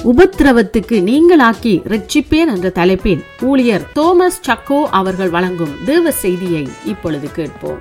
உபத்திரவத்துக்கு நீங்களாக்கி ரட்சிப்பேன் என்ற தலைப்பில் ஊழியர் தோமஸ் சக்கோ அவர்கள் வழங்கும் தேவ செய்தியை இப்பொழுது கேட்போம்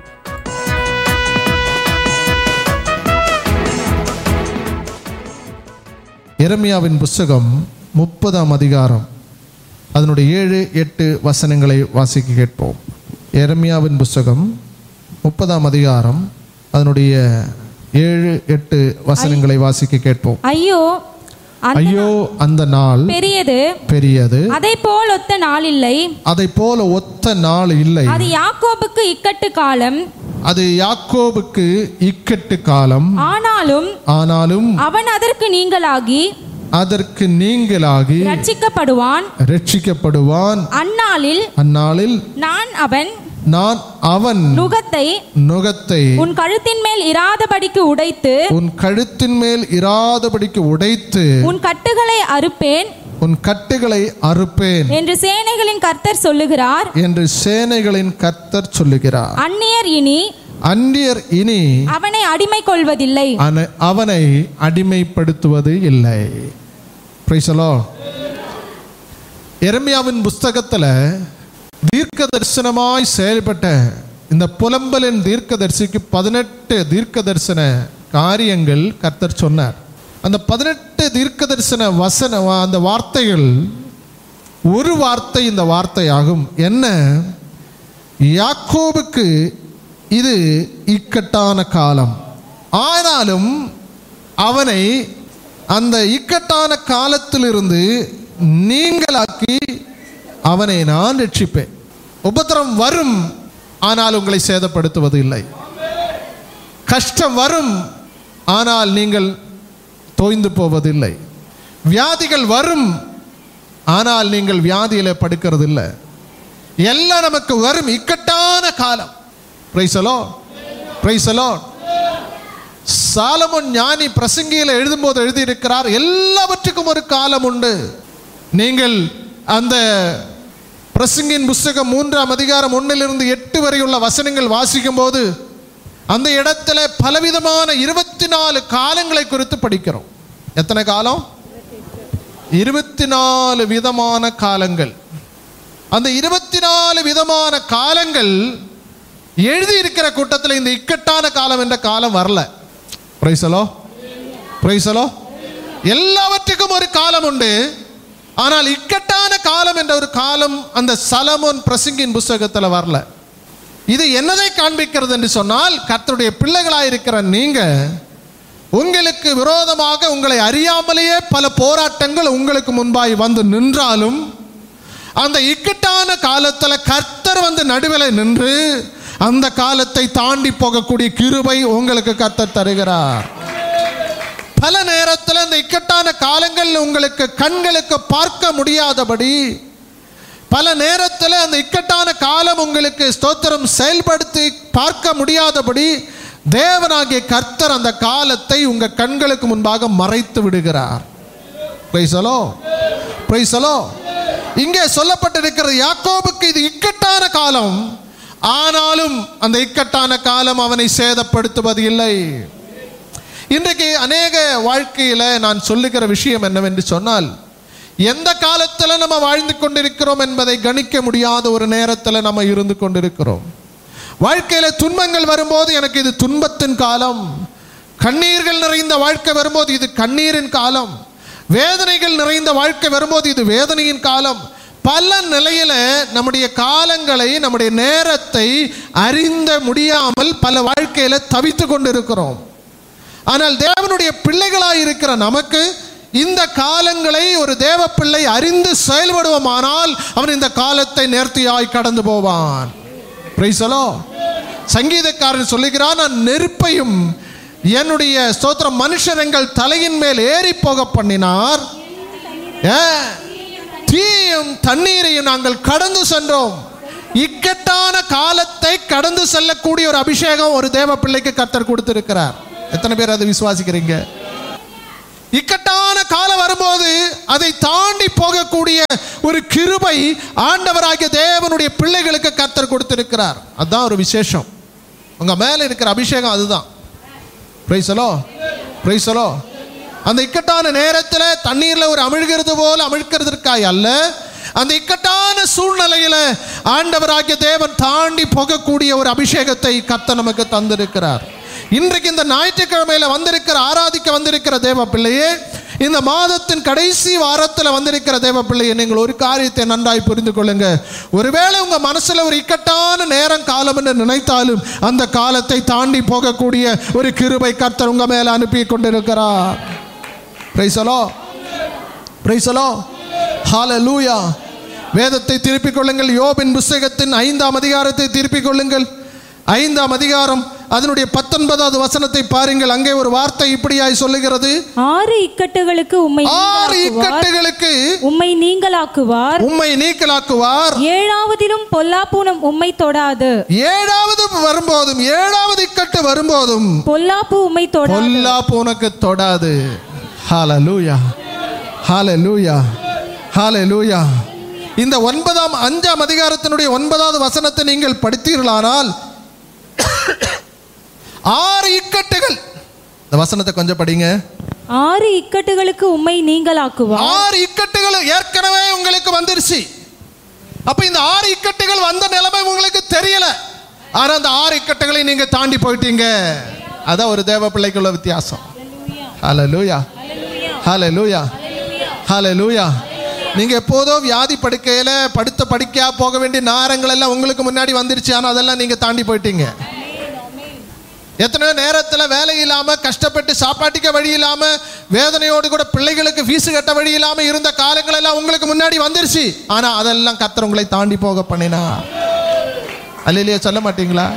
எரமியாவின் புஸ்தகம் முப்பதாம் அதிகாரம் அதனுடைய ஏழு எட்டு வசனங்களை வாசிக்க கேட்போம் எரமியாவின் புஸ்தகம் முப்பதாம் அதிகாரம் அதனுடைய ஏழு எட்டு வசனங்களை வாசிக்க கேட்போம் ஐயோ அந்த ஐயோ அந்த நாள் பெரியது பெரியது அதை போல் ஒத்த நாள் இல்லை அதை போல ஒத்த நாள் இல்லை அது யாக்கோபுக்கு இக்கட்டு காலம் அது யாக்கோபுக்கு இக்கட்டு காலம் ஆனாலும் ஆனாலும் அவன் அதற்கு நீங்களாகி அதற்கு நீங்களாகி ரட்சிக்கப்படுவான் ரட்சிக்கப்படுவான் அந்நாளில் அந்நாளில் நான் அவன் நான் அவன் நுகத்தை நுகத்தை உன் கழுத்தின் மேல் இராதபடிக்கு உடைத்து உன் கழுத்தின் மேல் இராதபடிக்கு உடைத்து உன் கட்டுகளை அறுப்பேன் உன் கட்டுகளை அறுப்பேன் என்று சேனைகளின் கர்த்தர் சொல்லுகிறார் என்று சேனைகளின் கர்த்தர் சொல்லுகிறார் அந்நியர் இனி அந்நியர் இனி அவனை அடிமை கொள்வதில்லை அன- அவனை அடிமைப்படுத்துவது இல்லை Praise the Lord. எரமியாவின் புஸ்தகத்துல தீர்க்க தரிசனமாய் செயல்பட்ட இந்த புலம்பலின் தீர்க்கதரிசிக்கு பதினெட்டு தீர்க்க தரிசன காரியங்கள் கர்த்தர் சொன்னார் அந்த பதினெட்டு தீர்க்க தரிசன வசன அந்த வார்த்தைகள் ஒரு வார்த்தை இந்த வார்த்தையாகும் என்ன யாக்கோபுக்கு இது இக்கட்டான காலம் ஆனாலும் அவனை அந்த இக்கட்டான காலத்திலிருந்து நீங்களாக்கி அவனை நான் ரட்சிப்பேன் உபத்திரம் வரும் ஆனால் உங்களை சேதப்படுத்துவது இல்லை கஷ்டம் வரும் ஆனால் நீங்கள் தோய்ந்து போவதில்லை வியாதிகள் வரும் ஆனால் நீங்கள் வியாதியில படுக்கிறது இல்லை எல்லாம் நமக்கு வரும் இக்கட்டான காலம் பிரைசலோ பிரைசலோ சாலமோன் ஞானி பிரசங்கியில எழுதும்போது எழுதியிருக்கிறார் எல்லாவற்றுக்கும் ஒரு காலம் உண்டு நீங்கள் அந்த பிரசங்கின் புஸ்தகம் மூன்றாம் அதிகாரம் ஒன்னிலிருந்து எட்டு வரை உள்ள வசனங்கள் வாசிக்கும் போது அந்த இடத்துல பலவிதமான இருபத்தி நாலு காலங்களை குறித்து படிக்கிறோம் எத்தனை காலம் இருபத்தி நாலு விதமான காலங்கள் அந்த இருபத்தி நாலு விதமான காலங்கள் எழுதியிருக்கிற கூட்டத்தில் இந்த இக்கட்டான காலம் என்ற காலம் வரல பிரைசலோ பிரைசலோ எல்லாவற்றுக்கும் ஒரு காலம் உண்டு ஆனால் இக்கட்டான காலம் என்ற ஒரு காலம் அந்த சலமோன் பிரசங்கின் புஸ்தகத்தில் வரல இது என்னதை காண்பிக்கிறது என்று சொன்னால் கர்த்தருடைய பிள்ளைகளாயிருக்கிற நீங்க உங்களுக்கு விரோதமாக உங்களை அறியாமலேயே பல போராட்டங்கள் உங்களுக்கு முன்பாய் வந்து நின்றாலும் அந்த இக்கட்டான காலத்தில் கர்த்தர் வந்து நடுவில் நின்று அந்த காலத்தை தாண்டி போகக்கூடிய கிருபை உங்களுக்கு கர்த்தர் தருகிறார் பல நேரத்தில் அந்த இக்கட்டான காலங்கள் உங்களுக்கு கண்களுக்கு பார்க்க முடியாதபடி பல நேரத்தில் அந்த இக்கட்டான காலம் உங்களுக்கு ஸ்தோத்திரம் செயல்படுத்தி பார்க்க முடியாதபடி தேவனாகிய கர்த்தர் அந்த காலத்தை உங்க கண்களுக்கு முன்பாக மறைத்து விடுகிறார் பிரைசலோ பிரைசலோ இங்கே சொல்லப்பட்டிருக்கிறது யாக்கோபுக்கு இது இக்கட்டான காலம் ஆனாலும் அந்த இக்கட்டான காலம் அவனை சேதப்படுத்துவது இல்லை இன்றைக்கு அநேக வாழ்க்கையில நான் சொல்லுகிற விஷயம் என்னவென்று சொன்னால் எந்த காலத்தில் நம்ம வாழ்ந்து கொண்டிருக்கிறோம் என்பதை கணிக்க முடியாத ஒரு நேரத்தில் நம்ம இருந்து கொண்டிருக்கிறோம் வாழ்க்கையில துன்பங்கள் வரும்போது எனக்கு இது துன்பத்தின் காலம் கண்ணீர்கள் நிறைந்த வாழ்க்கை வரும்போது இது கண்ணீரின் காலம் வேதனைகள் நிறைந்த வாழ்க்கை வரும்போது இது வேதனையின் காலம் பல நிலையில நம்முடைய காலங்களை நம்முடைய நேரத்தை அறிந்த முடியாமல் பல வாழ்க்கையில தவித்து கொண்டிருக்கிறோம் ஆனால் தேவனுடைய பிள்ளைகளாய் இருக்கிற நமக்கு இந்த காலங்களை ஒரு தேவ பிள்ளை அறிந்து செயல்படுவோமானால் அவன் இந்த காலத்தை நேர்த்தியாய் கடந்து போவான் பிரைசலோ சங்கீதக்காரன் சொல்லுகிறான் நான் நெருப்பையும் என்னுடைய ஸ்தோத்திரம் மனுஷர் எங்கள் தலையின் மேல் ஏறி போக பண்ணினார் ஏ, தீயும் தண்ணீரையும் நாங்கள் கடந்து சென்றோம் இக்கட்டான காலத்தை கடந்து செல்லக்கூடிய ஒரு அபிஷேகம் ஒரு தேவ பிள்ளைக்கு கர்த்தர் கொடுத்திருக்கிறார் எத்தனை பேர் அதை விசுவாசிக்கிறீங்க இக்கட்டான காலம் வரும்போது அதை தாண்டி போகக்கூடிய ஒரு கிருபை ஆண்டவராகிய தேவனுடைய பிள்ளைகளுக்கு கர்த்தர் கொடுத்திருக்கிறார் அதுதான் ஒரு விசேஷம் உங்க மேல இருக்கிற அபிஷேகம் அதுதான் பிரைசலோ பிரைசலோ அந்த இக்கட்டான நேரத்தில் தண்ணீரில் ஒரு அமிழ்கிறது போல அமிழ்க்கிறதற்காய் அல்ல அந்த இக்கட்டான சூழ்நிலையில ஆண்டவராகிய தேவன் தாண்டி போகக்கூடிய ஒரு அபிஷேகத்தை கத்த நமக்கு தந்திருக்கிறார் இன்றைக்கு இந்த ஞாயிற்றுக்கிழமையில வந்திருக்கிற ஆராதிக்க வந்திருக்கிற தேவ பிள்ளையே இந்த மாதத்தின் கடைசி வாரத்தில் வந்திருக்கிற தேவ பிள்ளையை நீங்கள் ஒரு காரியத்தை நன்றாய் புரிந்து கொள்ளுங்க ஒருவேளை உங்க மனசுல ஒரு இக்கட்டான நேரம் காலம் என்று நினைத்தாலும் அந்த காலத்தை தாண்டி போகக்கூடிய ஒரு கிருபை கர்த்தர் உங்க மேல அனுப்பி கொண்டிருக்கிறார் பிரைசலோ பிரைசலோ ஹalleluya வேதத்தை திருப்பிக் கொள்ளுங்கள் யோபின் புஸ்தகத்தின் ஐந்தாம் அதிகாரத்தை திருப்பிக் கொள்ளுங்கள் ஐந்தாம் அதிகாரம் அதனுடைய பத்தொன்பதாவது வசனத்தை பாருங்கள் அங்கே ஒரு வார்த்தை இப்படியாய் சொல்லுகிறது ஆறு இக்கட்டுகளுக்கு உம்மை ஆறு நீங்களாக்குவார். இக்கட்டுகளுக்கு உம்மை நீங்களாக்குவார் உம்மை நீக்கலாக்குவார் ஏழாவதிலும் பொல்லாப்புனம் உம்மை தொடாது ஏழாவது வரும்போதும் ஏழாவது இக்கட்டு வரும்போதும் பொல்லாப்பு உம்மை தொடாது பொல்லாப்பு உனக்கு தொடாது ஹalleluya ஹalleluya ஹalleluya இந்த ஒன்பதாம் அஞ்சாம் அதிகாரத்தினுடைய ஒன்பதாவது வசனத்தை நீங்கள் படித்தீர்களானால் ஆறு இக்கட்டுகள் இந்த வசனத்தை கொஞ்சம் படிங்க ஆறு இக்கட்டுகளுக்கு உம்மை நீங்களாக்குவார் ஆறு இக்கட்டுகள் ஏற்கனவே உங்களுக்கு வந்துருச்சு அப்ப இந்த ஆறு இக்கட்டுகள் வந்த நிலைமை உங்களுக்கு தெரியல ஆனா அந்த ஆறு இக்கட்டுகளை நீங்க தாண்டி போயிட்டீங்க அதான் ஒரு தேவ பிள்ளைக்குள்ள வித்தியாசம் ஹalleluya ஹalleluya ஹalleluya நீங்க எப்போதோ வியாதி படுக்கையில படுத்த படுக்கையா போக வேண்டிய நேரங்கள் எல்லாம் உங்களுக்கு முன்னாடி வந்துருச்சு ஆனா அதெல்லாம் நீங்க தாண்டி போயிட்டீங்க எத்தனையோ நேரத்தில் வேலை இல்லாம கஷ்டப்பட்டு சாப்பாட்டுக்க வழி இல்லாம வேதனையோடு கூட பிள்ளைகளுக்கு ஃபீஸ் கட்ட வழி இல்லாம இருந்த காலங்கள் எல்லாம் உங்களுக்கு முன்னாடி வந்துருச்சு ஆனா அதெல்லாம் கத்தர் உங்களை தாண்டி போக பண்ணினா அல்லையா சொல்ல மாட்டீங்களா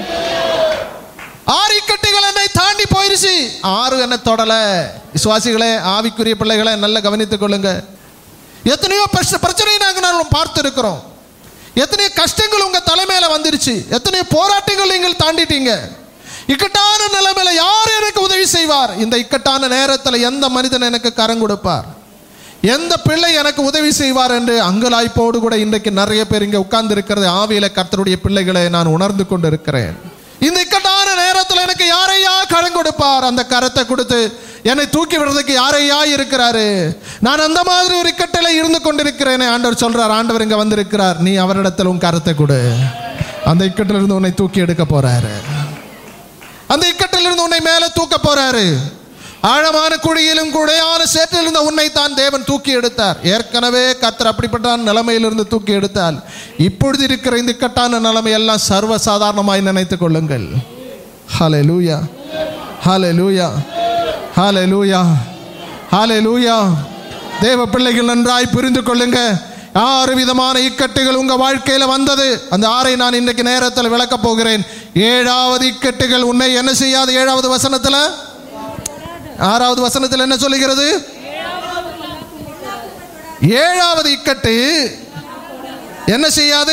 ஆறு இக்கட்டுகள் என்னை தாண்டி போயிருச்சு ஆறு என்ன தொடல விசுவாசிகளே ஆவிக்குரிய பிள்ளைகளை நல்லா கவனித்துக் கொள்ளுங்க எத்தனையோ பிரச்ச- பிரச்சனையை நாங்கள் நாங்கள் பார்த்து இருக்கிறோம் எத்தனையோ கஷ்டங்கள் உங்க தலைமையில வந்துருச்சு எத்தனையோ போராட்டங்கள் நீங்கள் தாண்டிட்டீங்க இக்கட்டான நிலைமையில யார் எனக்கு உதவி செய்வார் இந்த இக்கட்டான நேரத்தில் எந்த மனிதன் எனக்கு கரம் கொடுப்பார் எந்த பிள்ளை எனக்கு உதவி செய்வார் என்று அங்கலாய்ப்போடு கூட இன்றைக்கு நிறைய பேர் இங்கே உட்கார்ந்து இருக்கிறது ஆவியில கர்த்தருடைய பிள்ளைகளை நான் உணர்ந்து கொண்டு இருக்கிறேன் இந்த இக்கட்டான நேரத்தில் எனக்கு யாரையா கரம் கொடுப்பார் அந்த கரத்தை கொடுத்து என்னை தூக்கி விடுறதுக்கு யாரையா இருக்கிறாரு நான் அந்த மாதிரி ஒரு இக்கட்டில் இருந்து கொண்டிருக்கிறேனே ஆண்டவர் சொல்றார் ஆண்டவர் இங்க வந்திருக்கிறார் நீ அவரிடத்தில் உன் கரத்தை கொடு அந்த இக்கட்டிலிருந்து இருந்து உன்னை தூக்கி எடுக்க போறாரு அந்த இக்கட்டிலிருந்து உன்னை மேலே தூக்க போறாரு ஆழமான குழியிலும் குடையான சேற்றில் இருந்த உன்னை தான் தேவன் தூக்கி எடுத்தார் ஏற்கனவே கர்த்தர் அப்படிப்பட்ட நிலைமையிலிருந்து தூக்கி எடுத்தால் இப்பொழுது இருக்கிற இந்த இக்கட்டான நிலைமை எல்லாம் சர்வ சாதாரணமாய் நினைத்துக் கொள்ளுங்கள் ஹலே லூயா ஹலே லூயா ஹலே லூயா ஹலே லூயா தேவ பிள்ளைகள் நன்றாய் புரிந்து கொள்ளுங்க ஆறு விதமான இக்கட்டுகள் உங்க வாழ்க்கையில வந்தது அந்த ஆறை நான் இன்றைக்கு நேரத்தில் விளக்கப் போகிறேன் ஏழாவது இக்கட்டுகள் உன்னை என்ன செய்யாது ஏழாவது வசனத்துல ஆறாவது வசனத்தில் என்ன சொல்லுகிறது ஏழாவது இக்கட்டு என்ன செய்யாது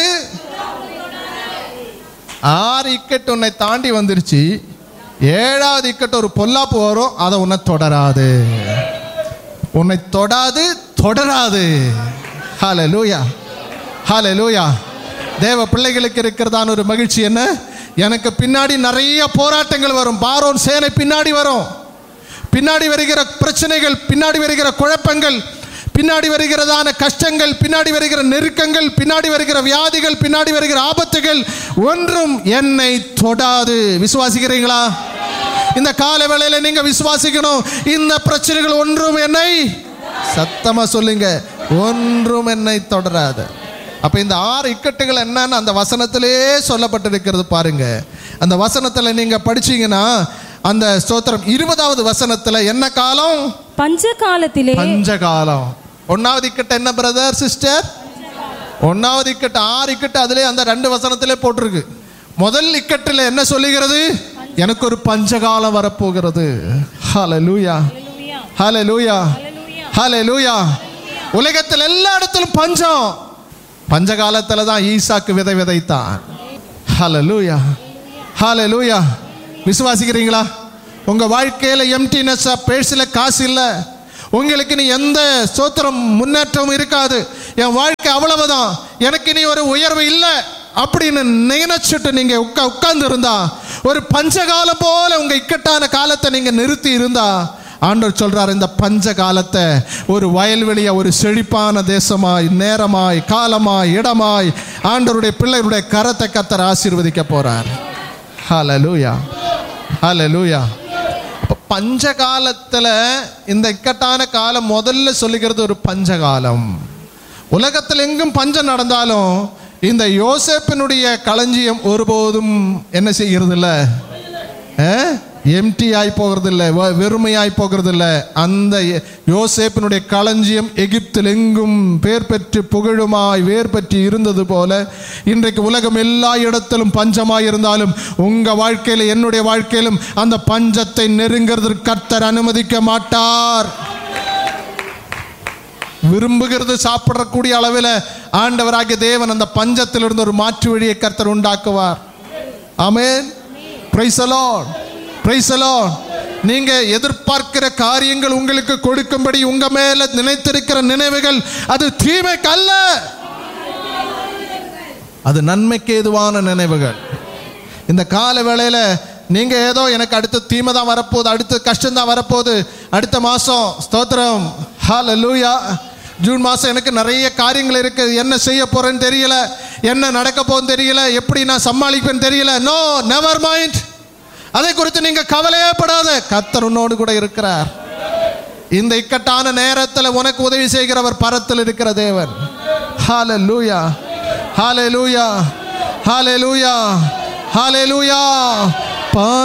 ஆறு இக்கட்டு உன்னை தாண்டி வந்துருச்சு ஏழாவது இக்கட்டு ஒரு பொல்லாப்பு வரும் அதை உன்னை தொடராது உன்னை தொடாது தொடராது ஹalleluya ஹalleluya தேவ பிள்ளைகளுக்கு இருக்கிறதான ஒரு மகிழ்ச்சி என்ன எனக்கு பின்னாடி நிறைய போராட்டங்கள் வரும் பாரோன் சேனை பின்னாடி வரும் பின்னாடி வருகிற பிரச்சனைகள் பின்னாடி வருகிற குழப்பங்கள் பின்னாடி வருகிறதான கஷ்டங்கள் பின்னாடி வருகிற நெருக்கங்கள் பின்னாடி வருகிற வியாதிகள் பின்னாடி வருகிற ஆபத்துகள் ஒன்றும் என்னை தொடாது விசுவாசிக்கிறீங்களா இந்த கால வேளையில நீங்க விசுவாசிக்கணும் இந்த பிரச்சனைகள் ஒன்றும் என்னை சத்தமா சொல்லுங்க ஒன்றும் என்னை தொடராது அப்ப இந்த ஆறு இக்கட்டுகள் என்னன்னு அந்த வசனத்திலே சொல்லப்பட்டிருக்கிறது பாருங்க அந்த வசனத்துல நீங்க படிச்சீங்கன்னா அந்த ஸ்தோத்திரம் இருபதாவது வசனத்துல என்ன காலம் பஞ்ச காலத்திலே பஞ்சகாலம் ஒன்னாவது இக்கட்டு என்ன பிரதர் சிஸ்டர் ஒன்னாவது இக்கட்டு ஆறு இக்கட்டு அதிலே அந்த ரெண்டு வசனத்திலே போட்டிருக்கு முதல் இக்கட்டில் என்ன சொல்லுகிறது எனக்கு ஒரு பஞ்சகாலம் வரப்போகிறது ஹalleluya ஹalleluya ஹalleluya உலகத்தில் எல்லா இடத்திலும் பஞ்சம் பஞ்சகாலத்துல தான் ஈசாக்கு விதை விதைத்தான் ஹalleluya ஹalleluya விசுவாசிக்கிறீங்களா உங்க வாழ்க்கையில எம்டினஸ் பேசில காசு இல்லை உங்களுக்கு நீ எந்த ஸ்தோத்திரம் முன்னேற்றமும் இருக்காது என் வாழ்க்கை அவ்வளவுதான் எனக்கு நீ ஒரு உயர்வு இல்லை அப்படின்னு நினைச்சிட்டு நீங்க உட்கா உட்கார்ந்து இருந்தா ஒரு பஞ்சகாலம் போல உங்க இக்கட்டான காலத்தை நீங்க நிறுத்தி இருந்தா ஆண்டவர் சொல்றார் இந்த பஞ்ச காலத்தை ஒரு வயல்வெளியா ஒரு செழிப்பான தேசமாய் நேரமாய் காலமாய் இடமாய் ஆண்டவருடைய பிள்ளைகளுடைய கரத்தை கத்தர் ஆசீர்வதிக்க போறார் ஹalleluya ஹalleluya அப்ப பஞ்ச காலத்துல இந்த இக்கட்டான காலம் முதல்ல சொல்லுகிறது ஒரு பஞ்சகாலம் உலகத்தில் எங்கும் பஞ்சம் நடந்தாலும் இந்த யோசேப்பினுடைய களஞ்சியம் ஒருபோதும் என்ன செய்கிறது இல்ல எம்டி ஆகி போகிறது இல்லை வெறுமையாய் போகிறது இல்லை அந்த ய- யோசேப்பினுடைய களஞ்சியம் எகிப்தில் எங்கும் பேர் பெற்று புகழுமாய் வேர் பெற்று இருந்தது போல இன்றைக்கு உலகம் எல்லா இடத்திலும் பஞ்சமாய் இருந்தாலும் உங்க வாழ்க்கையில என்னுடைய வாழ்க்கையிலும் அந்த பஞ்சத்தை நெருங்கிறதுக்கு கர்த்தர் அனுமதிக்க மாட்டார் விரும்புகிறது சாப்பிடக்கூடிய அளவில் ஆண்டவராகிய தேவன் அந்த பஞ்சத்திலிருந்து ஒரு மாற்று வழியை கர்த்தர் உண்டாக்குவார் amen praise the Lord praise the Lord நீங்க எதிர்பார்க்கிற காரியங்கள் உங்களுக்கு கொடுக்கும்படி உங்க மேல நினைத்திருக்கிற நினைவுகள் அது தீமைக்கு அல்ல அது நன்மைக்கு ஏதுவான நினைவுகள் இந்த கால வேளையில நீங்க ஏதோ எனக்கு அடுத்த தீமை தான் வரப்போகுது அடுத்த கஷ்டம் தான் வரப்போகுது அடுத்த மாசம் ஸ்தோத்திரம் ஹalleluya ஜூன் மாதம் எனக்கு நிறைய காரியங்கள் இருக்கு என்ன செய்ய போறேன்னு தெரியல என்ன நடக்க போகுதுன்னு தெரியல எப்படி நான் சமாளிப்பேன்னு தெரியல நோ நெவர் மைண்ட் அதை குறித்து நீங்க கவலையே படாத கர்த்தர் உன்னோடு கூட இருக்கிறார் இந்த இக்கட்டான நேரத்தில் உனக்கு உதவி செய்கிறவர் பரத்தில் இருக்கிற தேவன் ஹalleluya ஹalleluya ஹalleluya ஹalleluya பா